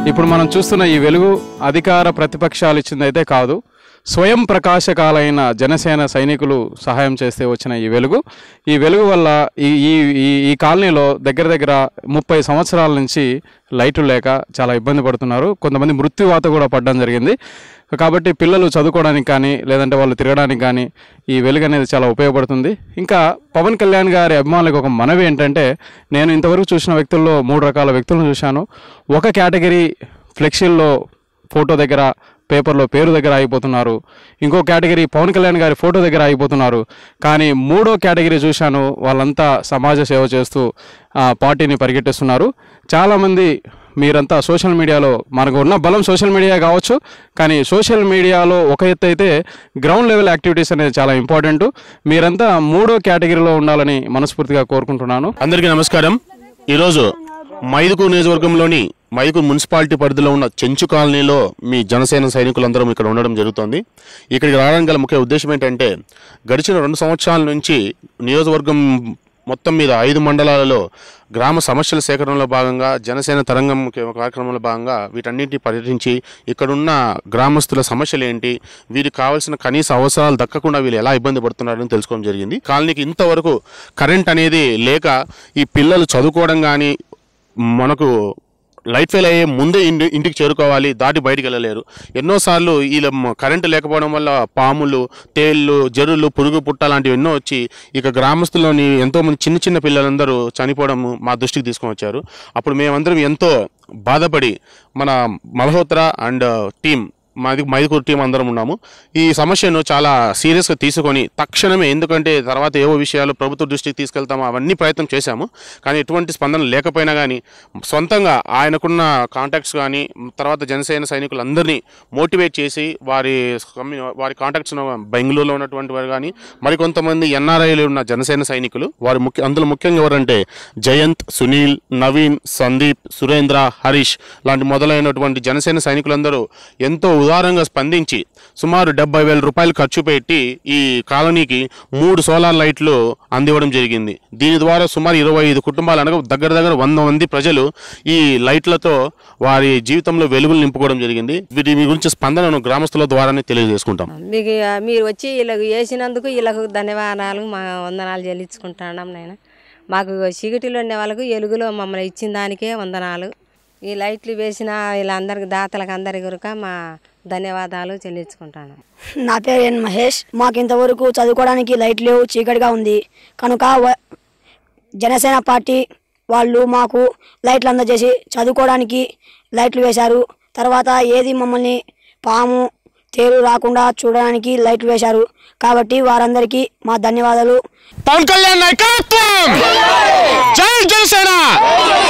ఇప్పుడు మనం చూస్తున్న ఈ వెలుగు అధికార ప్రతిపక్షాలు ఇచ్చిందైతే కాదు స్వయం ప్రకాశకాలైన జనసేన సైనికులు సహాయం చేస్తే వచ్చిన ఈ వెలుగు ఈ వెలుగు వల్ల ఈ ఈ ఈ- ఈ కాలనీలో దగ్గర దగ్గర ముప్పై సంవత్సరాల నుంచి లైట్లు లేక చాలా ఇబ్బంది పడుతున్నారు కొంతమంది మృత్యువాత కూడా పడడం జరిగింది కాబట్టి పిల్లలు చదువుకోవడానికి కానీ లేదంటే వాళ్ళు తిరగడానికి కానీ ఈ వెలుగు అనేది చాలా ఉపయోగపడుతుంది ఇంకా పవన్ కళ్యాణ్ గారి అభిమానులకు ఒక మనవి ఏంటంటే నేను ఇంతవరకు చూసిన వ్యక్తుల్లో మూడు రకాల వ్యక్తులను చూశాను ఒక కేటగిరీ ఫ్లెక్సీల్లో ఫోటో దగ్గర పేపర్లో పేరు దగ్గర ఆగిపోతున్నారు ఇంకో కేటగిరీ పవన్ కళ్యాణ్ గారి ఫోటో దగ్గర ఆగిపోతున్నారు కానీ మూడో కేటగిరీ చూశాను వాళ్ళంతా సమాజ సేవ చేస్తూ ఆ, పార్టీని పరిగెట్టిస్తున్నారు చాలామంది మీరంతా సోషల్ మీడియాలో మనకు ఉన్న బలం సోషల్ మీడియా కావచ్చు కానీ సోషల్ మీడియాలో ఒక ఎత్తు అయితే గ్రౌండ్ లెవెల్ యాక్టివిటీస్ అనేది చాలా ఇంపార్టెంట్ మీరంతా మూడో కేటగిరీలో ఉండాలని మనస్ఫూర్తిగా కోరుకుంటున్నాను అందరికీ నమస్కారం ఈరోజు మైదుకూరు నియోజకవర్గంలోని మైదుకూరు మున్సిపాలిటీ పరిధిలో ఉన్న చెంచు కాలనీలో మీ జనసేన సైనికులందరం ఇక్కడ ఉండడం జరుగుతోంది ఇక్కడికి రావడానికి గల ముఖ్య ఉద్దేశం ఏంటంటే గడిచిన రెండు సంవత్సరాల నుంచి నియోజకవర్గం మొత్తం మీద ఐదు మండలాలలో గ్రామ సమస్యల సేకరణలో భాగంగా జనసేన తరంగం కార్యక్రమంలో భాగంగా వీటన్నింటినీ పర్యటించి ఇక్కడున్న గ్రామస్తుల సమస్యలు ఏంటి వీరికి కావాల్సిన కనీస అవసరాలు దక్కకుండా వీళ్ళు ఎలా ఇబ్బంది పడుతున్నారని తెలుసుకోవడం జరిగింది కాలనీకి ఇంతవరకు కరెంట్ అనేది లేక ఈ పిల్లలు చదువుకోవడం కానీ మనకు లైట్ ఫెయిల్ అయ్యే ముందే ఇంటి ఇంటికి చేరుకోవాలి దాటి బయటికి వెళ్ళలేరు ఎన్నోసార్లు వీళ్ళ మ- కరెంటు లేకపోవడం వల్ల పాములు తేళ్ళు జరులు పురుగు పుట్ట లాంటివి ఎన్నో వచ్చి ఇక గ్రామస్తుల్లోని ఎంతోమంది చిన్న చిన్న పిల్లలందరూ చనిపోవడం మా దృష్టికి తీసుకొని వచ్చారు అప్పుడు మేమందరం ఎంతో బాధపడి మన మల్హోత్రా అండ్ టీం మాది మైదుకూరు టీం అందరం ఉన్నాము ఈ సమస్యను చాలా సీరియస్గా తీసుకొని తక్షణమే ఎందుకంటే తర్వాత ఏవో విషయాలు ప్రభుత్వ దృష్టికి తీసుకెళ్తాము అవన్నీ ప్రయత్నం చేశాము కానీ ఎటువంటి స్పందన లేకపోయినా కానీ సొంతంగా ఆయనకున్న కాంటాక్ట్స్ కానీ తర్వాత జనసేన సైనికులందరినీ మోటివేట్ చేసి వారి కమ్యూ- వారి కాంటాక్ట్స్ ఉన్న బెంగళూరులో ఉన్నటువంటి వారు కానీ మరికొంతమంది ఎన్ఆర్ఐలు ఉన్న జనసేన సైనికులు వారు ముఖ్య అందులో ముఖ్యంగా ఎవరంటే జయంత్ సునీల్ నవీన్ సందీప్ సురేంద్ర హరీష్ లాంటి మొదలైనటువంటి జనసేన సైనికులందరూ ఎంతో ఉదారంగా స్పందించి సుమారు డెబ్బై వేల రూపాయలు ఖర్చు పెట్టి ఈ కాలనీకి మూడు సోలార్ లైట్లు అందివ్వడం జరిగింది దీని ద్వారా సుమారు ఇరవై ఐదు కుటుంబాలు అనగా దగ్గర దగ్గర వంద మంది ప్రజలు ఈ లైట్లతో వారి జీవితంలో వెలుగులు నింపుకోవడం జరిగింది వీటి మీ గురించి స్పందనను గ్రామస్తుల ద్వారానే తెలియజేసుకుంటాం మీకు ఆ, మీరు వచ్చి వీళ్ళకి వేసినందుకు వీళ్ళకు ధన్యవాదాలు మా వందనాలు చెల్లించుకుంటున్నాం నేను మాకు చీకటిలో ఉండే వాళ్ళకు ఎలుగులో మమ్మల్ని ఇచ్చిన దానికే వందనాలు ఈ లైట్లు వేసిన వీళ్ళందరికి దాతలకు అందరి గురక మా ధన్యవాదాలు చెల్లించుకుంటాను నా పేరు ఎన్ మహేష్ మాకు ఇంతవరకు చదువుకోవడానికి లైట్ లేవు చీకటిగా ఉంది కనుక వ- జనసేన పార్టీ వాళ్ళు మాకు లైట్లు అందజేసి చదువుకోవడానికి లైట్లు వేశారు తర్వాత ఏది మమ్మల్ని పాము తేలు రాకుండా చూడడానికి లైట్లు వేశారు కాబట్టి వారందరికీ మా ధన్యవాదాలు పవన్ కళ్యాణ్ నాయకత్వం జై జనసేన